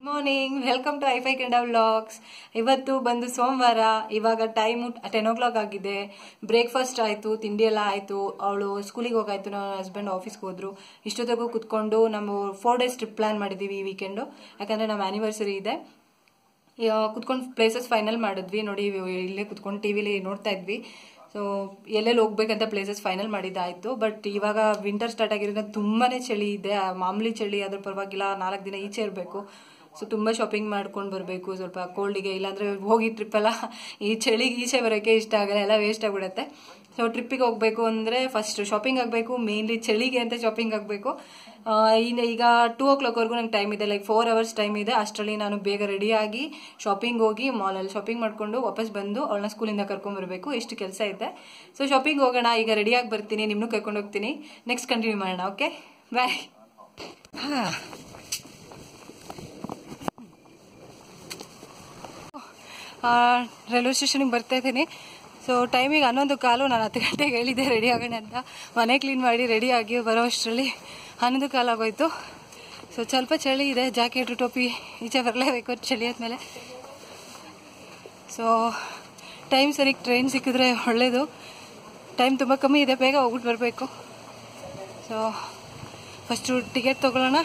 Morning welcome to ಐಫೈ ಕೆಂಡ vlogs ಇವತ್ತು ಬಂದು ಸೋಮವಾರ ಇವಾಗ ಟೈಮ್ ಟೆನ್ ಓ ಕ್ಲಾಕ್ ಆಗಿದೆ ಬ್ರೇಕ್ಫಾಸ್ಟ್ ಆಯಿತು ತಿಂಡಿ ಎಲ್ಲ ಆಯಿತು ಅವಳು ಸ್ಕೂಲಿಗೆ ಹೋಗಾಯ್ತು ನನ್ನ ಹಸ್ಬೆಂಡ್ ಆಫೀಸ್ಗೆ ಹೋದ್ರು ಇಷ್ಟೊತ್ತಿಗೂ ಕುತ್ಕೊಂಡು ನಾವು ಫೋರ್ ಡೇಸ್ ಟ್ರಿಪ್ ಪ್ಲಾನ್ ಮಾಡಿದ್ದೀವಿ ಈ ವೀಕೆಂಡು ಯಾಕಂದರೆ ನಮ್ಮ ಆ್ಯನಿವರ್ಸರಿ ಇದೆ ಕುತ್ಕೊಂಡು ಪ್ಲೇಸಸ್ ಫೈನಲ್ ಮಾಡಿದ್ವಿ ನೋಡಿ ಇಲ್ಲೇ ಕುತ್ಕೊಂಡು ಟಿವಿಲಿ ನೋಡ್ತಾ ಇದ್ವಿ ಸೊ ಎಲ್ಲೆಲ್ಲಿ ಹೋಗ್ಬೇಕಂತ ಪ್ಲೇಸಸ್ ಫೈನಲ್ ಮಾಡಿದ್ದಾಯ್ತು ಬಟ್ ಇವಾಗ ವಿಂಟರ್ ಸ್ಟಾರ್ಟ್ ಆಗಿರೋದ್ರಿಂದ ತುಂಬಾನೇ ಚಳಿ ಇದೆ ಆ ಮಾಮೂಲಿ ಚಳಿ ಅದ್ರ ಪರವಾಗಿಲ್ಲ ನಾಲ್ಕು ದಿನ ಈಚೆ ಇರಬೇಕು ಸೊ ತುಂಬ ಶಾಪಿಂಗ್ ಮಾಡ್ಕೊಂಡು ಬರಬೇಕು ಸ್ವಲ್ಪ ಕೋಲ್ಡಿಗೆ ಇಲ್ಲಾಂದ್ರೆ ಹೋಗಿ ಟ್ರಿಪ್ ಎಲ್ಲ ಈ ಚಳಿಗೆ ಈಚೆ ಬರೋಕ್ಕೆ ಇಷ್ಟ ಆಗಲ್ಲ ಎಲ್ಲ ವೇಸ್ಟ್ ಆಗಿಬಿಡುತ್ತೆ ಸೊ ಟ್ರಿಪ್ಪಿಗೆ ಹೋಗಬೇಕು ಅಂದರೆ ಫಸ್ಟ್ ಶಾಪಿಂಗ್ ಆಗಬೇಕು ಮೇನ್ಲಿ ಚಳಿಗೆ ಅಂತ ಶಾಪಿಂಗ್ ಆಗಬೇಕು ಇನ್ನು ಈಗ ಟೂ ಓ ಕ್ಲಾಕ್ವರೆಗೂ ನಂಗೆ ಟೈಮ್ ಇದೆ ಲೈಕ್ ಫೋರ್ ಅವರ್ಸ್ ಟೈಮ್ ಇದೆ ಅಷ್ಟರಲ್ಲಿ ನಾನು ಬೇಗ ರೆಡಿಯಾಗಿ ಶಾಪಿಂಗ್ ಹೋಗಿ ಮಾಲಲ್ಲಿ ಶಾಪಿಂಗ್ ಮಾಡಿಕೊಂಡು ವಾಪಸ್ ಬಂದು ಅವಳನ್ನ ಸ್ಕೂಲಿಂದ ಕರ್ಕೊಂಡ್ಬರ್ಬೇಕು ಇಷ್ಟು ಕೆಲಸ ಇದೆ ಸೊ ಶಾಪಿಂಗ್ ಹೋಗೋಣ ಈಗ ರೆಡಿಯಾಗಿ ಬರ್ತೀನಿ ನಿಮ್ಮನ್ನು ಕರ್ಕೊಂಡು ಹೋಗ್ತೀನಿ ನೆಕ್ಸ್ಟ್ ಕಂಟಿನ್ಯೂ ಮಾಡೋಣ ಓಕೆ ಬಾಯ್ ರೈಲ್ವೆ ಸ್ಟೇಷನಿಗೆ ಬರ್ತಾ ಇದ್ದೀನಿ ಸೊ ಟೈಮಿಗೆ ಹನ್ನೊಂದು ಕಾಲು ನಾನು ಹತ್ತು ಗಂಟೆಗೆ ಹೇಳಿದ್ದೆ ರೆಡಿ ಆಗೋಣ ಅಂತ ಮನೆ ಕ್ಲೀನ್ ಮಾಡಿ ರೆಡಿ ಆಗಿ ಬರೋ ಅಷ್ಟರಲ್ಲಿ ಹನ್ನೊಂದು ಕಾಲು ಆಗೋಯ್ತು ಸೊ ಸ್ವಲ್ಪ ಚಳಿ ಇದೆ ಜಾಕೆಟ್ ಟೋಪಿ ಈಚೆ ಬರಲೇಬೇಕು ಚಳಿ ಆದಮೇಲೆ ಸೊ ಟೈಮ್ ಸರಿಗೆ ಟ್ರೈನ್ ಸಿಕ್ಕಿದ್ರೆ ಒಳ್ಳೇದು ಟೈಮ್ ತುಂಬ ಕಮ್ಮಿ ಇದೆ ಬೇಗ ಹೋಗ್ಬಿಟ್ಟು ಬರಬೇಕು ಸೊ ಫಸ್ಟು ಟಿಕೆಟ್ ತೊಗೊಳ್ಳೋಣ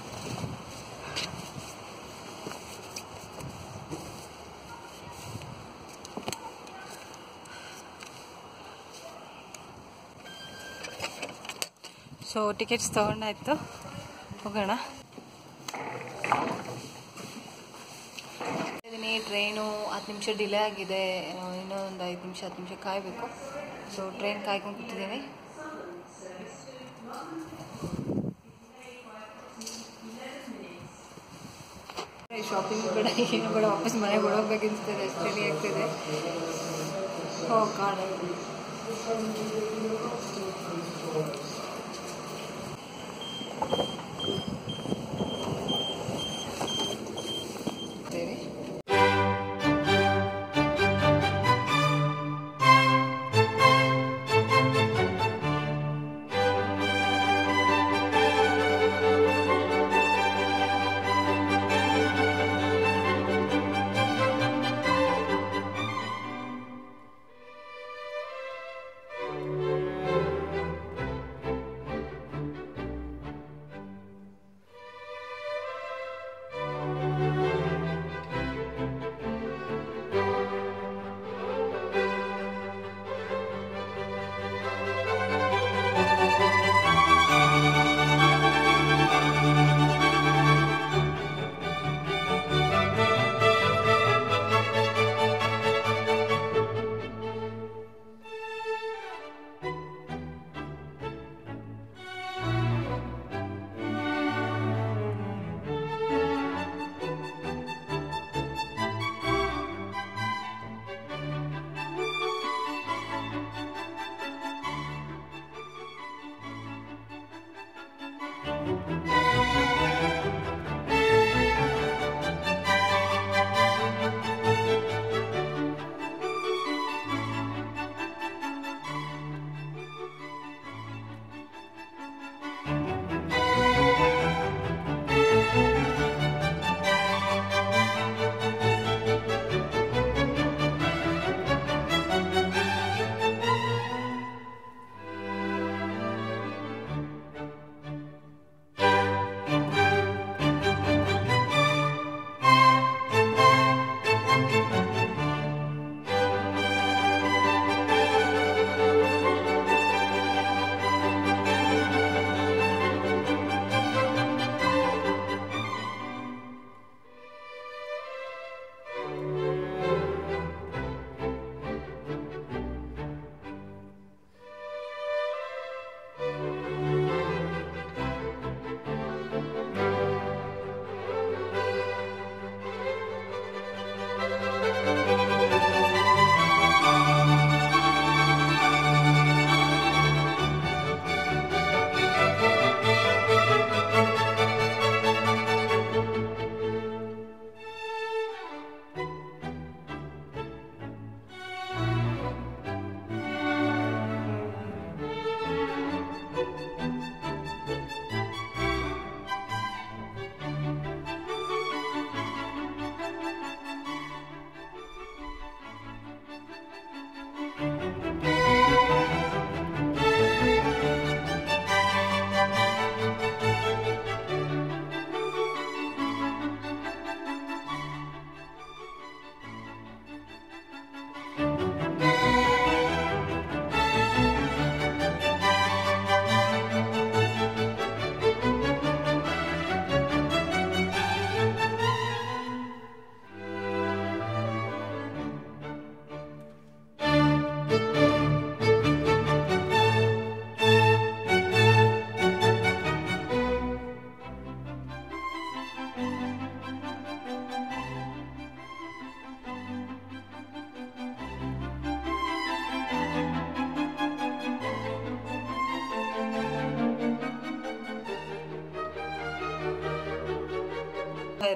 ಸೊ ಟಿಕೆಟ್ಸ್ ತೊಗೊಂಡಾಯ್ತು ಹೋಗೋಣ ಇದೀನಿ ಟ್ರೈನು ಹತ್ತು ನಿಮಿಷ ಡಿಲೇ ಆಗಿದೆ ಇನ್ನೂ ಒಂದು ಐದು ನಿಮಿಷ ಹತ್ತು ನಿಮಿಷ ಕಾಯಬೇಕು ಸೊ ಟ್ರೈನ್ ಕಾಯ್ಕೊಂಡು ಕೂತಿದ್ದೀನಿ ಶಾಪಿಂಗ್ ಬೇಡ ಏನು ಬೇಡ ವಾಪಸ್ ಮನೆಗೆ ಬಿಡೋಗ್ಬೇಕನ್ಸ್ತದೆ ಅಷ್ಟು ರೆಡಿ ಆಗ್ತಿದೆ ಓ ಕಾಡ್ ಇದ್ದೇವೆ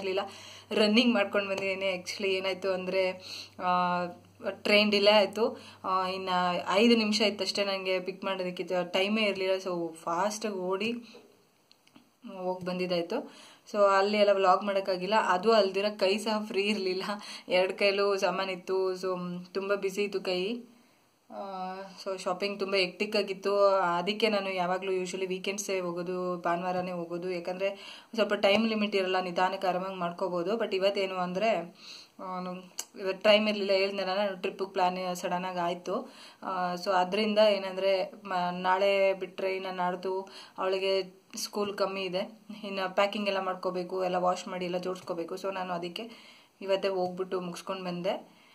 ಇರಲಿಲ್ಲ ರನ್ನಿಂಗ್ ಮಾಡ್ಕೊಂಡು ಬಂದಿದ್ದೀನಿ ಆ್ಯಕ್ಚುಲಿ ಏನಾಯಿತು ಅಂದರೆ ಟ್ರೈನ್ ಡಿಲೇ ಆಯಿತು ಇನ್ನು ಐದು ನಿಮಿಷ ಇತ್ತಷ್ಟೇ ನನಗೆ ಪಿಕ್ ಮಾಡೋದಕ್ಕೆ ಟೈಮೇ ಇರಲಿಲ್ಲ ಸೊ ಫಾಸ್ಟಾಗಿ ಓಡಿ ಹೋಗಿ ಬಂದಿದ್ದಾಯಿತು ಸೊ ಅಲ್ಲಿ ಎಲ್ಲ ವ್ಲಾಗ್ ಮಾಡೋಕ್ಕಾಗಿಲ್ಲ ಅದು ಅಲ್ದಿರ ಕೈ ಸಹ ಫ್ರೀ ಇರಲಿಲ್ಲ ಎರಡು ಕೈಲೂ ಸಾಮಾನಿತ್ತು ಸೊ ತುಂಬ ಬ್ಯುಸಿ ಇತ್ತು ಕೈ ಸೊ ಶಾಪಿಂಗ್ ತುಂಬ ಎಕ್ಟಿಕ್ ಆಗಿತ್ತು ಅದಕ್ಕೆ ನಾನು ಯಾವಾಗಲೂ ಯೂಶ್ವಲಿ ವೀಕೆಂಡ್ಸೇ ಹೋಗೋದು ಭಾನುವಾರನೇ ಹೋಗೋದು ಯಾಕಂದರೆ ಸ್ವಲ್ಪ ಟೈಮ್ ಲಿಮಿಟ್ ಇರಲ್ಲ ನಿಧಾನಕ್ಕೆ ಆರಾಮಾಗಿ ಮಾಡ್ಕೋಬೋದು ಬಟ್ ಇವತ್ತೇನು ಅಂದರೆ ಇವತ್ತು ಟೈಮ್ ಇರಲಿಲ್ಲ ಹೇಳಿದ್ನಲ್ಲ ನಾನು ಟ್ರಿಪ್ಪಿಗೆ ಪ್ಲ್ಯಾನ್ ಸಡನ್ನಾಗಿ ಆಯಿತು ಸೊ ಅದರಿಂದ ಏನಂದರೆ ನಾಳೆ ಬಿಟ್ಟರೆ ಇನ್ನು ನಾಡ್ದು ಅವಳಿಗೆ ಸ್ಕೂಲ್ ಕಮ್ಮಿ ಇದೆ ಇನ್ನು ಪ್ಯಾಕಿಂಗ್ ಎಲ್ಲ ಮಾಡ್ಕೋಬೇಕು ಎಲ್ಲ ವಾಶ್ ಮಾಡಿ ಎಲ್ಲ ಜೋಡಿಸ್ಕೋಬೇಕು ಸೊ ನಾನು ಅದಕ್ಕೆ ಇವತ್ತೇ ಹೋಗ್ಬಿಟ್ಟು ಮುಗಿಸ್ಕೊಂಡು ಬಂದೆ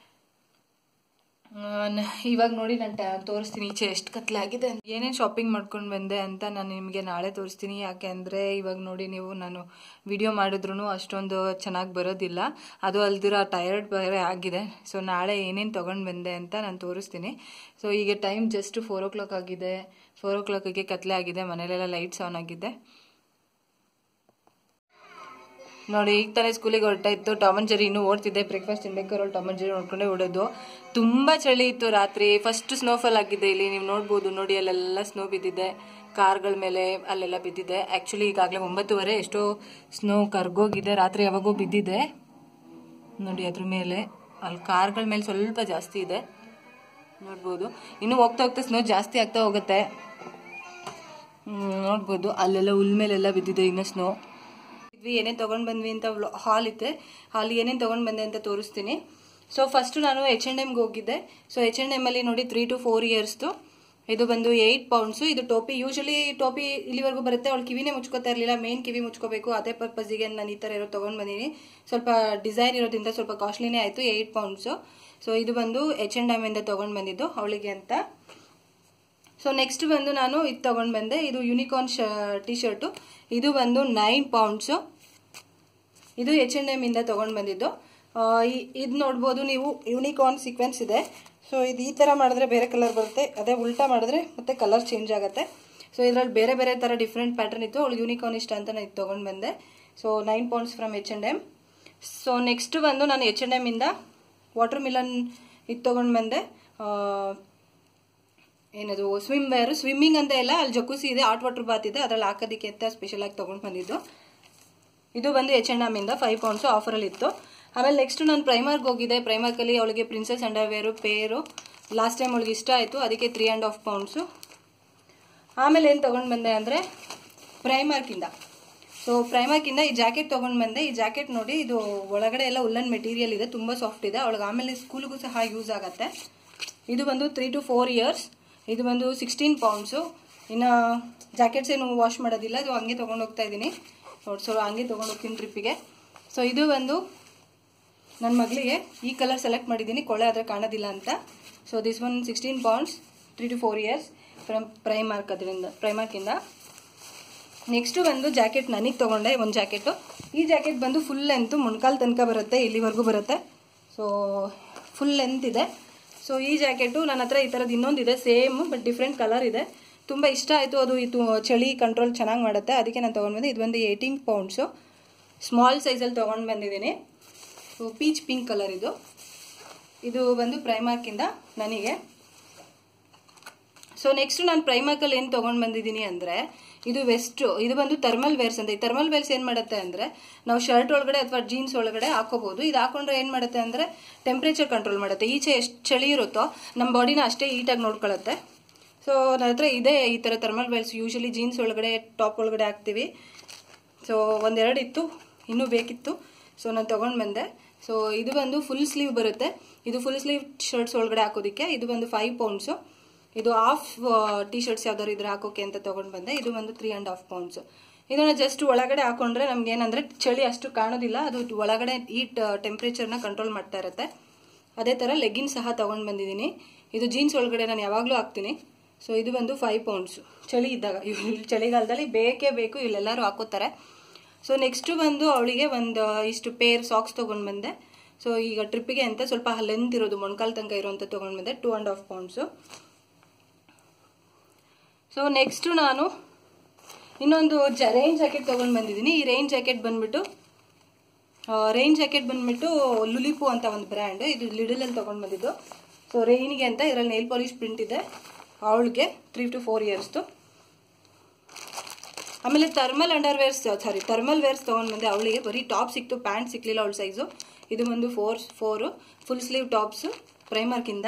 ಇವಾಗ ನೋಡಿ ನಾನು ತೋರಿಸ್ತೀನಿ ಈಚೆ ಎಷ್ಟು ಕತ್ಲಾಗಿದೆ ಏನೇನು ಶಾಪಿಂಗ್ ಮಾಡ್ಕೊಂಡು ಬಂದೆ ಅಂತ ನಾನು ನಿಮಗೆ ನಾಳೆ ತೋರಿಸ್ತೀನಿ ಯಾಕೆ ಅಂದರೆ ಇವಾಗ ನೋಡಿ ನೀವು ನಾನು ವಿಡಿಯೋ ಮಾಡಿದ್ರು ಅಷ್ಟೊಂದು ಚೆನ್ನಾಗಿ ಬರೋದಿಲ್ಲ ಅದು ಅಲ್ದಿರ ಟಯರ್ಡ್ ಬೇರೆ ಆಗಿದೆ ಸೊ ನಾಳೆ ಏನೇನು ತೊಗೊಂಡು ಬಂದೆ ಅಂತ ನಾನು ತೋರಿಸ್ತೀನಿ ಸೊ ಈಗ time just four o'clock ಆಗಿದೆ ಫೋರ್ ಓ ಕ್ಲಾಕಿಗೆ ಕತ್ಲೆ ಆಗಿದೆ ಮನೇಲೆಲ್ಲ ಲೈಟ್ಸ್ ಆನ್ ಆಗಿದೆ ನೋಡಿ ಈಗ ತಾನೇ ಸ್ಕೂಲಿಗೆ ಹೊರಟಾಯ್ತು ಟಾಮ್ ಅಂಡ್ ಜೆರಿ ಇನ್ನೂ ಓಡ್ತಿದ್ದೆ ಬ್ರೇಕ್ಫಾಸ್ಟ್ ತಿನ್ಬೇಕಾದ್ರೆ ಟಾಮ್ ಅಂಡ್ ಜೆರಿ ನೋಡ್ಕೊಂಡೇ ಓಡೋದು ತುಂಬ ಚಳಿ ಇತ್ತು ರಾತ್ರಿ ಫಸ್ಟ್ ಸ್ನೋಫಾಲ್ ಆಗಿದೆ ಇಲ್ಲಿ ನೀವು ನೋಡ್ಬೋದು ನೋಡಿ ಅಲ್ಲೆಲ್ಲ ಸ್ನೋ ಬಿದ್ದಿದೆ ಕಾರ್ಗಳ ಮೇಲೆ ಅಲ್ಲೆಲ್ಲ ಬಿದ್ದಿದೆ ಆ್ಯಕ್ಚುಲಿ ಈಗಾಗಲೇ ಒಂಬತ್ತುವರೆ ಎಷ್ಟೋ ಸ್ನೋ ಕರ್ಗೋಗಿದೆ ರಾತ್ರಿ ಯಾವಾಗೋ ಬಿದ್ದಿದೆ ನೋಡಿ ಅದ್ರ ಮೇಲೆ ಅಲ್ಲಿ ಕಾರ್ಗಳ ಮೇಲೆ ಸ್ವಲ್ಪ ಜಾಸ್ತಿ ಇದೆ ನೋಡ್ಬೋದು ಇನ್ನು ಹೋಗ್ತಾ ಹೋಗ್ತಾ ಸ್ನೋ ಜಾಸ್ತಿ ಆಗ್ತಾ ಹೋಗುತ್ತೆ ನೋಡ್ಬೋದು ಅಲ್ಲೆಲ್ಲ ಹುಲ್ ಮೇಲೆಲ್ಲ ಬಿದ್ದಿದೆ ಇನ್ನು ಸ್ನೋ ಇದ್ವಿ ಏನೇನು ತೊಗೊಂಡು ಬಂದ್ವಿ ಅಂತ ಹಾಲ್ ಇತ್ತೆ ಹಾಲ್ ಏನೇನು ತೊಗೊಂಡು ಬಂದೆ ಅಂತ ತೋರಿಸ್ತೀನಿ ಸೊ ಫಸ್ಟು ನಾನು ಎಚ್ ಎನ್ ಎಮ್ಗೆ ಹೋಗಿದ್ದೆ ಸೊ ಎಚ್ ಎನ್ ಎಮ್ ಅಲ್ಲಿ ನೋಡಿ ತ್ರೀ ಟು ಫೋರ್ ಇಯರ್ಸ್ದು ಇದು ಬಂದು ಏಯ್ಟ್ ಪೌಂಡ್ಸು ಇದು ಟೋಪಿ ಯೂಶಲಿ ಟೋಪಿ ಇಲ್ಲಿವರೆಗೂ ಬರುತ್ತೆ ಅವಳು ಕಿವಿನೇ ಮುಚ್ಕೋತಾ ಇರಲಿಲ್ಲ ಮೇನ್ ಕಿವಿ ಮುಚ್ಕೋಬೇಕು ಅದೇ ಪರ್ಪಸ್ಸಿಗೆ ನಾನು ಈ ಥರ ಇರೋ ತೊಗೊಂಡು ಬಂದೀನಿ ಸ್ವಲ್ಪ ಡಿಸೈನ್ ಇರೋದ್ರಿಂದ ಸ್ವಲ್ಪ ಕಾಸ್ಟ್ಲಿನೇ ಆಯಿತು ಏಯ್ಟ್ ಪೌಂಡ್ಸು ಸೊ ಇದು ಬಂದು ಎಚ್ ಎನ್ ಎಮ್ ಇಂದ ತೊಗೊಂಡು ಬಂದಿದ್ದು ಅವಳಿಗೆ ಅಂತ ಸೊ ನೆಕ್ಸ್ಟ್ ಬಂದು ನಾನು ಇದು ತೊಗೊಂಡು ಬಂದೆ ಇದು ಯೂನಿಕಾರ್ನ್ ಶ ಟಿ ಶರ್ಟು ಇದು ಬಂದು ನೈನ್ ಪೌಂಡ್ಸು ಇದು ಎಚ್ ಎನ್ ಎಮ್ ಇಂದ ತೊಗೊಂಡು ಬಂದಿದ್ದು ಇದು ನೋಡ್ಬೋದು ನೀವು ಯೂನಿಕಾರ್ನ್ ಸೀಕ್ವೆನ್ಸ್ ಇದೆ ಸೊ ಇದು ಈ ಥರ ಮಾಡಿದ್ರೆ ಬೇರೆ ಕಲರ್ ಬರುತ್ತೆ ಅದೇ ಉಲ್ಟಾ ಮಾಡಿದ್ರೆ ಮತ್ತೆ ಕಲರ್ ಚೇಂಜ್ ಆಗುತ್ತೆ ಸೊ ಇದರಲ್ಲಿ ಬೇರೆ ಬೇರೆ ಥರ ಡಿಫ್ರೆಂಟ್ ಪ್ಯಾಟರ್ನ್ ಇತ್ತು ಅವಳು ಯೂನಿಕಾರ್ನ್ ಇಷ್ಟ ಅಂತ ನಾನು ಇದು ತೊಗೊಂಡು ಬಂದೆ so nine pounds from H N M so next ಬಂದು ನಾನು ಎಚ್ ಎನ್ ಎಮ್ ಇಂದ ವಾಟರ್ ಮಿಲನ್ ಇದು ತೊಗೊಂಡು ಬಂದೆ ಏನದು ಸ್ವಿಮ್ ವೇರ್ ಸ್ವಿಮ್ಮಿಂಗ್ ಅಂತ ಇಲ್ಲ ಅಲ್ಲಿ ಜಕೂಸಿ ಇದೆ ಆಟ್ ವಾಟರ್ ಬಾತ್ ಇದೆ ಅದ್ರಲ್ಲಿ ಹಾಕೋದಕ್ಕೆ ಅಂತ ಸ್ಪೆಷಲ್ ಆಗಿ ತೊಗೊಂಡು ಬಂದಿದ್ದು ಇದು ಬಂದು ಎಚ್ ಎನ್ ಎಮ್ ಇಂದ ಫೈವ್ ಪೌಂಡ್ಸು ಆಫರಲ್ಲಿ ಇತ್ತು ಆಮೇಲೆ ನೆಕ್ಸ್ಟ್ ನಾನು ಪ್ರೈಮರ್ಗೆ ಹೋಗಿದ್ದೆ ಪ್ರೈಮರ್ಕಲ್ಲಿ ಅವಳಿಗೆ princess underwear pair last time ಅವಳಿಗೆ ಇಷ್ಟ ಆಯಿತು ಅದಕ್ಕೆ ತ್ರೀ ಆ್ಯಂಡ್ ಹಾಫ್ ಪೌಂಡ್ಸು ಆಮೇಲೆ ಏನು ತೊಗೊಂಡು ಬಂದೆ ಅಂದರೆ ಪ್ರೈಮಾರ್ಕಿಂದ ಸೊ ಪ್ರೈಮಾರ್ಕಿಂದ ಈ ಜಾಕೆಟ್ ತೊಗೊಂಡು ಬಂದೆ ಈ ಜಾಕೆಟ್ ನೋಡಿ ಇದು ಒಳಗಡೆ ಎಲ್ಲ ಉಲ್ಲನ್ ಮೆಟೀರಿಯಲ್ ಇದೆ ತುಂಬ ಸಾಫ್ಟ್ ಇದೆ ಅವಳಿಗೆ ಆಮೇಲೆ ಸ್ಕೂಲ್ಗೂ ಸಹ ಯೂಸ್ ಆಗುತ್ತೆ ಇದು ಬಂದು ತ್ರೀ ಟು ಫೋರ್ ಇಯರ್ಸ್ ಇದು ಬಂದು ಸಿಕ್ಸ್ಟೀನ್ ಪೌಂಡ್ಸು ಇನ್ನು ಜಾಕೆಟ್ಸ್ ಏನು ವಾಶ್ ಮಾಡೋದಿಲ್ಲ ಅದು ಹಂಗೆ ತೊಗೊಂಡು ಹೋಗ್ತಾ ಇದ್ದೀನಿ ನೋಡಿ ಸೊ ಹಂಗೆ ತೊಗೊಂಡು ಹೋಗ್ತೀನಿ ಟ್ರಿಪ್ಪಿಗೆ ಸೊ ಇದು ಬಂದು ನನ್ನ ಮಗಳಿಗೆ ಈ ಕಲರ್ ಸೆಲೆಕ್ಟ್ ಮಾಡಿದ್ದೀನಿ ಕೊಳೆ ಆದರೆ ಕಾಣೋದಿಲ್ಲ ಅಂತ so this one sixteen pounds three to four years from Primark ಅದರಿಂದ ಪ್ರೈಮಾರ್ಕಿಂದ ನೆಕ್ಸ್ಟು ಬಂದು ಜಾಕೆಟ್ ನನಗೆ ತೊಗೊಂಡೆ ಒಂದು ಜಾಕೆಟು ಈ ಜಾಕೆಟ್ ಬಂದು ಫುಲ್ ಲೆಂತು ಮೊಣಕಾಲು ತನಕ ಬರುತ್ತೆ ಇಲ್ಲಿವರೆಗೂ ಬರುತ್ತೆ ಸೊ ಫುಲ್ ಲೆಂತ್ ಇದೆ ಸೊ ಈ ಜಾಕೆಟು ನನ್ನ ಹತ್ರ ಈ ಥರದ್ದು ಇನ್ನೊಂದಿದೆ ಸೇಮ್ ಬಟ್ ಡಿಫ್ರೆಂಟ್ ಕಲರ್ ಇದೆ ತುಂಬ ಇಷ್ಟ ಆಯಿತು ಅದು ಇದು ಚಳಿ ಕಂಟ್ರೋಲ್ ಚೆನ್ನಾಗಿ ಮಾಡುತ್ತೆ ಅದಕ್ಕೆ ನಾನು ತೊಗೊಂಡು ಬಂದೆ ಇದು ಬಂದು ಏಯ್ಟೀನ್ ಪೌಂಡ್ಸು ಸ್ಮಾಲ್ ಸೈಜಲ್ಲಿ ತೊಗೊಂಡು ಬಂದಿದ್ದೀನಿ ಸೊ ಪೀಚ್ ಪಿಂಕ್ ಕಲರ್ ಇದು ಇದು ಬಂದು ಪ್ರೈಮಾರ್ಕಿಂದ ನನಗೆ ಸೊ ನೆಕ್ಸ್ಟ್ ನಾನು ಪ್ರೈಮಾರ್ಕಲ್ಲಿ ಏನು ತೊಗೊಂಡು ಬಂದಿದ್ದೀನಿ ಅಂದರೆ ಇದು ವೆಸ್ಟ್ ಇದು ಬಂದು ಥರ್ಮಲ್ ವೇರ್ಸ್ ಅಂತ ಈ ಥರ್ಮಲ್ ವೇರ್ಸ್ ಏನು ಮಾಡುತ್ತೆ ಅಂದರೆ ನಾವು ಶರ್ಟ್ ಒಳಗಡೆ ಅಥವಾ ಜೀನ್ಸ್ ಒಳಗಡೆ ಹಾಕೋಬಹುದು ಇದು ಹಾಕೊಂಡ್ರೆ ಏನು ಮಾಡುತ್ತೆ ಅಂದರೆ ಟೆಂಪ್ರೇಚರ್ ಕಂಟ್ರೋಲ್ ಮಾಡುತ್ತೆ ಈಚೆ ಎಷ್ಟು ಚಳಿ ಇರುತ್ತೋ ನಮ್ಮ ಬಾಡಿನ ಅಷ್ಟೇ ಹೀಟಾಗಿ ನೋಡ್ಕೊಳ್ಳುತ್ತೆ ಸೊ ನನ್ನ ಹತ್ರ ಇದೆ ಈ ಥರ ಥರ್ಮಲ್ ವೇರ್ಸ್ ಯೂಶಲಿ ಜೀನ್ಸ್ ಒಳಗಡೆ ಟಾಪ್ ಒಳಗಡೆ ಹಾಕ್ತೀವಿ ಸೊ ಒಂದೆರಡು ಇತ್ತು ಇನ್ನೂ ಬೇಕಿತ್ತು ಸೊ ನಾನು ತೊಗೊಂಡು ಬಂದೆ ಸೊ ಇದು ಬಂದು ಫುಲ್ ಸ್ಲೀವ್ ಬರುತ್ತೆ ಇದು ಫುಲ್ ಸ್ಲೀವ್ ಶರ್ಟ್ಸ್ ಒಳಗಡೆ ಹಾಕೋದಕ್ಕೆ ಇದು ಬಂದು ಫೈವ್ ಪೌಂಡ್ಸು ಇದು ಹಾಫ್ ಟಿ ಶರ್ಟ್ಸ್ ಯಾವ್ದಾದ್ರು ಇದ್ರೆ ಹಾಕೋಕೆ ಅಂತ ತೊಗೊಂಡು ಬಂದೆ ಇದು ಬಂದು ತ್ರೀ ಆ್ಯಂಡ್ ಹಾಫ್ ಪೌಂಡ್ಸು ಇದನ್ನು ಜಸ್ಟ್ ಒಳಗಡೆ ಹಾಕೊಂಡ್ರೆ ನಮ್ಗೆ ಏನಂದ್ರೆ ಚಳಿ ಅಷ್ಟು ಕಾಣೋದಿಲ್ಲ ಅದು ಒಳಗಡೆ ಈಟ್ ಟೆಂಪ್ರೇಚರ್ನ ಕಂಟ್ರೋಲ್ ಮಾಡ್ತಾ ಇರುತ್ತೆ ಅದೇ ಥರ ಲೆಗಿನ್ ಸಹ ತೊಗೊಂಡು ಬಂದಿದ್ದೀನಿ ಇದು ಜೀನ್ಸ್ ಒಳಗಡೆ ನಾನು ಯಾವಾಗಲೂ ಹಾಕ್ತೀನಿ ಸೊ ಇದು ಬಂದು ಫೈವ್ ಪೌಂಡ್ಸು ಚಳಿ ಇದ್ದಾಗ ಇವ್ ಚಳಿಗಾಲದಲ್ಲಿ ಬೇಕೇ ಬೇಕು ಇಲ್ಲೆಲ್ಲರೂ ಹಾಕೋತಾರೆ ಸೊ ನೆಕ್ಸ್ಟ್ ಬಂದು ಅವಳಿಗೆ ಒಂದು ಇಷ್ಟು ಪೇರ್ ಸಾಕ್ಸ್ ತೊಗೊಂಡು ಬಂದೆ ಸೊ ಈಗ ಟ್ರಿಪ್ಪಿಗೆ ಅಂತ ಸ್ವಲ್ಪ ಲೆಂತ್ ಇರೋದು ಮೊಣಕಾಲು ತನಕ ಇರೋಂಥ ತೊಗೊಂಡು ಬಂದೆ two and half pounds so next ನಾನು ಇನ್ನೊಂದು ಜ ರೈನ್ ಜಾಕೆಟ್ ತೊಗೊಂಡು ಬಂದಿದ್ದೀನಿ ಈ ರೈನ್ ಜಾಕೆಟ್ ಬಂದ್ಬಿಟ್ಟು ರೈನ್ ಜಾಕೆಟ್ ಬಂದ್ಬಿಟ್ಟು ಲುಲಿಪು ಅಂತ ಒಂದು ಬ್ರ್ಯಾಂಡ್ ಇದು ಲಿಡಲಲ್ಲಿ ತೊಗೊಂಡು ಬಂದಿದ್ದು ಸೊ ರೈನಿಗೆ ಅಂತ ಇದರಲ್ಲಿ ನೇಲ್ ಪಾಲಿಶ್ ಪ್ರಿಂಟ್ ಇದೆ ಅವಳಿಗೆ ತ್ರೀ ಟು ಫೋರ್ ಇಯರ್ಸ್ದು ಆಮೇಲೆ thermal underwears sorry thermal wears ತೊಗೊಂಡು ಬಂದೆ ಅವಳಿಗೆ ಬರೀ ಟಾಪ್ ಸಿಕ್ತು ಪ್ಯಾಂಟ್ ಸಿಕ್ಲಿಲ್ಲ ಅವಳ ಸೈಜು ಇದು ಬಂದು four four full sleeve tops ಪ್ರೈಮರ್ಕಿಂದ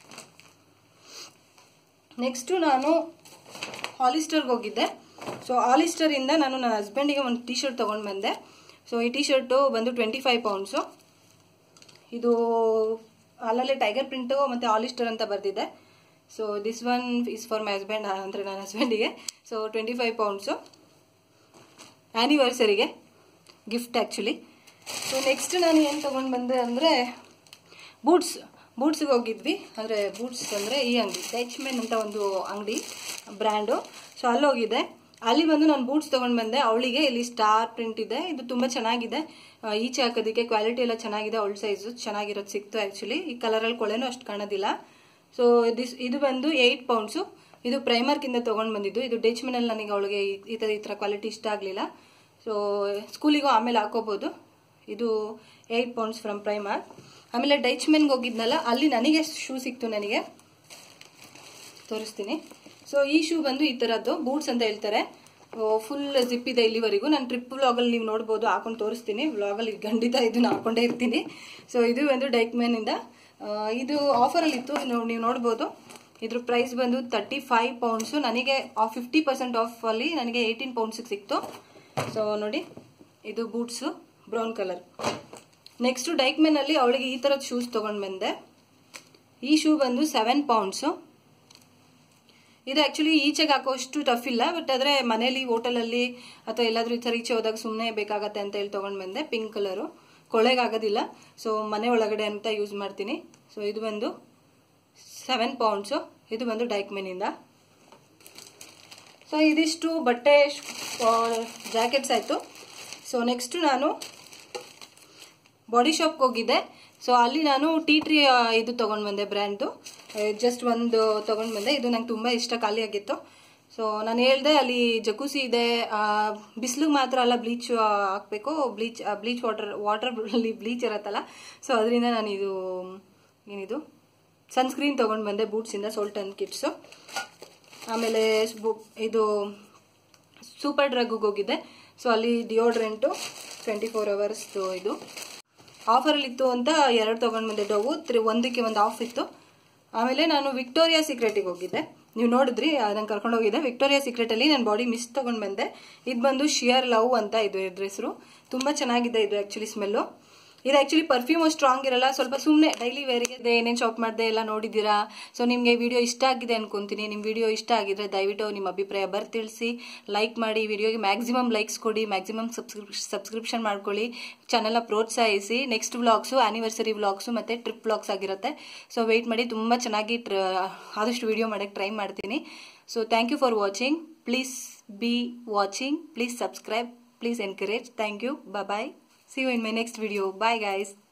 ನೆಕ್ಸ್ಟು ನಾನು ಹಾಲಿಸ್ಟರ್ಗೆ ಹೋಗಿದ್ದೆ ಸೊ ಹಾಲಿಸ್ಟರಿಂದ ನಾನು ನನ್ನ ಹಸ್ಬೆಂಡಿಗೆ ಒಂದು ಟಿ ಶರ್ಟ್ ತೊಗೊಂಡು ಬಂದೆ ಸೊ ಈ ಟಿ ಶರ್ಟು ಬಂದು ಟ್ವೆಂಟಿ ಫೈವ್ ಪೌಂಡ್ಸು ಇದು ಅಲ್ಲಲ್ಲೇ ಟೈಗರ್ ಪ್ರಿಂಟು ಮತ್ತು ಹಾಲಿಸ್ಟರ್ ಅಂತ ಬರೆದಿದೆ so this one is for my husband ಅಂದರೆ ನನ್ನ ಹಸ್ಬೆಂಡಿಗೆ ಸೊ ಟ್ವೆಂಟಿ ಫೈವ್ ಪೌಂಡ್ಸು ಆ್ಯನಿವರ್ಸರಿಗೆ ಗಿಫ್ಟ್ ಆ್ಯಕ್ಚುಲಿ ಸೊ ನೆಕ್ಸ್ಟ್ ನಾನು ಏನು ತೊಗೊಂಡು ಬಂದೆ ಅಂದರೆ ಬೂಟ್ಸ್ ಬೂಟ್ಸ್ಗೆ ಹೋಗಿದ್ವಿ ಅಂದರೆ ಬೂಟ್ಸ್ ಅಂದರೆ ಈ ಅಂಗಡಿ ಟಚ್ಮೆನ್ ಅಂತ ಒಂದು ಅಂಗಡಿ ಬ್ರ್ಯಾಂಡು ಸೊ ಅಲ್ಲಿ ಹೋಗಿದ್ದೆ ಅಲ್ಲಿ ಬಂದು ನಾನು ಬೂಟ್ಸ್ ತೊಗೊಂಡು ಬಂದೆ ಅವಳಿಗೆ ಇಲ್ಲಿ ಸ್ಟಾರ್ ಪ್ರಿಂಟ್ ಇದೆ ಇದು ತುಂಬ ಚೆನ್ನಾಗಿದೆ ಆ, ಈಚೆ ಹಾಕೋದಕ್ಕೆ ಕ್ವಾಲಿಟಿ ಎಲ್ಲ ಚೆನ್ನಾಗಿದೆ ಅವಳ ಸೈಜು ಚೆನ್ನಾಗಿರೋದು ಸಿಕ್ತು ಆ್ಯಕ್ಚುಲಿ ಈ ಕಲರಲ್ಲಿ ಕೊಳೆನೂ ಅಷ್ಟು ಕಾಣೋದಿಲ್ಲ ಸೊ ದಿಸ್ ಇದು ಬಂದು ಏಯ್ಟ್ ಪೌಂಡ್ಸು ಇದು ಪ್ರೈಮರ್ಕಿಂದ ತೊಗೊಂಡು ಬಂದಿದ್ದು ಇದು ಡೆಚ್ಮೆನಲ್ಲಿ ನನಗೆ ಅವಳಿಗೆ ಈ- ಈ ಥರ ಈ ಥರ ಕ್ವಾಲಿಟಿ ಇಷ್ಟ ಆಗಲಿಲ್ಲ ಸೊ ಸ್ಕೂಲಿಗೂ ಆಮೇಲೆ ಹಾಕೋಬೋದು ಇದು ಏಯ್ಟ್ ಪೌಂಡ್ಸ್ ಫ್ರಮ್ ಪ್ರೈಮರ್ ಆಮೇಲೆ ಡೈಚ್ಮೆನ್ಗೆ ಹೋಗಿದ್ನಲ್ಲ ಅಲ್ಲಿ ನನಗೆ ಶೂ ಸಿಕ್ತು ನನಗೆ ತೋರಿಸ್ತೀನಿ ಸೊ ಈ ಶೂ ಬಂದು ಈ ಥರದ್ದು ಬೂಟ್ಸ್ ಅಂತ ಹೇಳ್ತಾರೆ ಫುಲ್ ಜಿಪ್ ಇದೆ ಇಲ್ಲಿವರೆಗೂ ನಾನು ಟ್ರಿಪ್ ವ್ಲಾಗಲ್ಲಿ ನೀವು ನೋಡ್ಬೋದು ಹಾಕೊಂಡು ತೋರಿಸ್ತೀನಿ ವ್ಲಾಗಲ್ಲಿ ಖಂಡಿತ ಇದನ್ನ ಹಾಕೊಂಡೇ ಇರ್ತೀನಿ ಸೊ ಇದು ಒಂದು ಡೈಕ್ಮೆನಿಂದ ಇದು ಆಫರಲ್ಲಿ ಇತ್ತು ನೀವು ನೀವು ನೋಡ್ಬೋದು ಇದ್ರ ಪ್ರೈಸ್ ಬಂದು ತರ್ಟಿ ಫೈವ್ ಪೌಂಡ್ಸು ನನಗೆ ಫಿಫ್ಟಿ ಪರ್ಸೆಂಟ್ ಆಫಲ್ಲಿ ನನಗೆ ಏಯ್ಟೀನ್ ಪೌಂಡ್ಸಿಗೆ ಸಿಕ್ತು ಸೊ ನೋಡಿ ಇದು ಬೂಟ್ಸು ಬ್ರೌನ್ ಕಲರ್ ನೆಕ್ಸ್ಟು ಡೈಕ್ಮೆನಲ್ಲಿ ಅವಳಿಗೆ ಈ ಥರದ ಶೂಸ್ ತೊಗೊಂಡು ಬಂದೆ ಈ ಶೂ ಬಂದು ಸೆವೆನ್ ಪೌಂಡ್ಸು ಇದು ಆ್ಯಕ್ಚುಲಿ ಈಚೆಗೆ ಹಾಕೋಷ್ಟು ಟಫ್ ಇಲ್ಲ ಬಟ್ ಆದರೆ ಮನೇಲಿ ಹೋಟೆಲಲ್ಲಿ ಅಥವಾ ಎಲ್ಲಾದ್ರೂ ಈ ಥರ ಈಚೆ ಹೋದಾಗ ಸುಮ್ಮನೆ ಬೇಕಾಗತ್ತೆ ಅಂತ ಹೇಳಿ ತೊಗೊಂಡು ಬಂದೆ ಪಿಂಕ್ ಕಲರು ಕೊಳೆಗಾಗೋದಿಲ್ಲ ಸೊ ಮನೆ ಒಳಗಡೆ ಅಂತ ಯೂಸ್ ಮಾಡ್ತೀನಿ ಸೊ ಇದು ಬಂದು ಸೆವೆನ್ ಪೌಂಡ್ಸು ಇದು ಬಂದು ಡೈಕ್ಮೆನಿಂದ ಸೊ ಇದಿಷ್ಟು ಬಟ್ಟೆ ಜಾಕೆಟ್ಸ್ ಆಯಿತು ಸೊ ನೆಕ್ಸ್ಟು ನಾನು ಬಾಡಿ ಶಾಪ್ಗೆ ಹೋಗಿದ್ದೆ ಸೊ ಅಲ್ಲಿ ನಾನು ಟೀ ಟ್ರೀ ಇದು ತೊಗೊಂಡು ಬಂದೆ ಬ್ರ್ಯಾಂಡ್ದು ಜಸ್ಟ್ ಒಂದು ತೊಗೊಂಡು ಬಂದೆ ಇದು ನಂಗೆ ತುಂಬ ಇಷ್ಟ ಖಾಲಿ ಆಗಿತ್ತು ಸೊ ನಾನು ಹೇಳ್ದೆ ಅಲ್ಲಿ ಜಕೂಸಿ ಇದೆ ಬಿಸಿಲಿಗೆ ಮಾತ್ರ ಅಲ್ಲ ಬ್ಲೀಚ್ ಹಾಕಬೇಕು ಬ್ಲೀಚ್ ಬ್ಲೀಚ್ ವಾಟರ್ ವಾಟರಲ್ಲಿ ಬ್ಲೀಚ್ ಇರತ್ತಲ್ಲ ಸೊ ಅದರಿಂದ ನಾನು ಇದು ಏನಿದು ಸನ್ಸ್ಕ್ರೀನ್ ತೊಗೊಂಡು ಬಂದೆ ಬೂಟ್ಸಿಂದ ಸೋಲ್ಟನ್ ಕಿಟ್ಸು ಆಮೇಲೆ ಬು- ಇದು ಸೂಪರ್ ಡ್ರಗ್ಗಿಗೆ ಹೋಗಿದ್ದೆ ಸೊ ಅಲ್ಲಿ ಡಿಯೋಡ್ರೆಂಟು ಟ್ವೆಂಟಿ ಫೋರ್ ಅವರ್ಸ್ದು ಇದು ಆಫರಲ್ಲಿ ಇತ್ತು ಅಂತ ಎರಡು ತೊಗೊಂಡು ಬಂದೆ ಡೋವು ತ್ರಿ ಒಂದಕ್ಕೆ ಒಂದು ಆಫ್ ಇತ್ತು ಆಮೇಲೆ ನಾನು ವಿಕ್ಟೋರಿಯಾ ಸೀಕ್ರೆಟಿಗೆ ಹೋಗಿದ್ದೆ ನೀವು ನೋಡಿದ್ರಿ ನಂಗೆ ಕರ್ಕೊಂಡು ಹೋಗಿದ್ದೆ ವಿಕ್ಟೋರಿಯಾ ಸೀಕ್ರೆಟಲ್ಲಿ ನಾನು ಬಾಡಿ ಮಿಸ್ ತೊಗೊಂಡು ಬಂದೆ ಇದು ಬಂದು ಶಿಯರ್ ಲವ್ ಅಂತ ಇದು ಇದ್ರ ಹೆಸರು ತುಂಬ ಚೆನ್ನಾಗಿದೆ ಇದು ಆ್ಯಕ್ಚುಲಿ ಸ್ಮೆಲ್ಲು ಇದು ಆ್ಯಕ್ಚುಲಿ ಪರ್ಫ್ಯೂಮು ಸ್ಟ್ರಾಂಗ್ ಇರಲ್ಲ ಸ್ವಲ್ಪ ಸುಮ್ಮನೆ ಡೈಲಿ ವೇರಿಗೆ ಏನೇನು ಶಾಪ್ ಮಾಡಿದೆ ಎಲ್ಲ ನೋಡಿದ್ದೀರಾ ಸೊ ನಿಮಗೆ ವಿಡಿಯೋ ಇಷ್ಟ ಆಗಿದೆ ಅನ್ಕೊಂತೀನಿ ನಿಮ್ಮ ವಿಡಿಯೋ ಇಷ್ಟ ಆಗಿದ್ರೆ ದಯವಿಟ್ಟು ನಿಮ್ಮ ಅಭಿಪ್ರಾಯ ಬರ್ ತಿಳಿಸಿ ಲೈಕ್ ಮಾಡಿ ವಿಡಿಯೋಗೆ ಮ್ಯಾಕ್ಸಿಮಮ್ ಲೈಕ್ಸ್ ಕೊಡಿ ಮ್ಯಾಕ್ಸಿಮಮ್ ಸಬ್ಸ್ಕ್ರಿಪ್ಷನ್ ಮಾಡ್ಕೊಳ್ಳಿ ಚಾನಲ್ನ ಪ್ರೋತ್ಸಾಹಿಸಿ ನೆಕ್ಸ್ಟ್ ವ್ಲಾಗ್ಸು ಆನಿವರ್ಸರಿ ವ್ಲಾಗ್ಸು ಮತ್ತು ಟ್ರಿಪ್ ವ್ಲಾಗ್ಸ್ ಆಗಿರುತ್ತೆ ಸೊ ವೆಯ್ಟ್ ಮಾಡಿ ತುಂಬ ಚೆನ್ನಾಗಿ ಟ್ರ ಆದಷ್ಟು ವಿಡಿಯೋ ಮಾಡೋಕ್ಕೆ ಟ್ರೈ ಮಾಡ್ತೀನಿ so thank you for watching please be watching please subscribe please encourage thank you bye See you in my next video. Bye guys.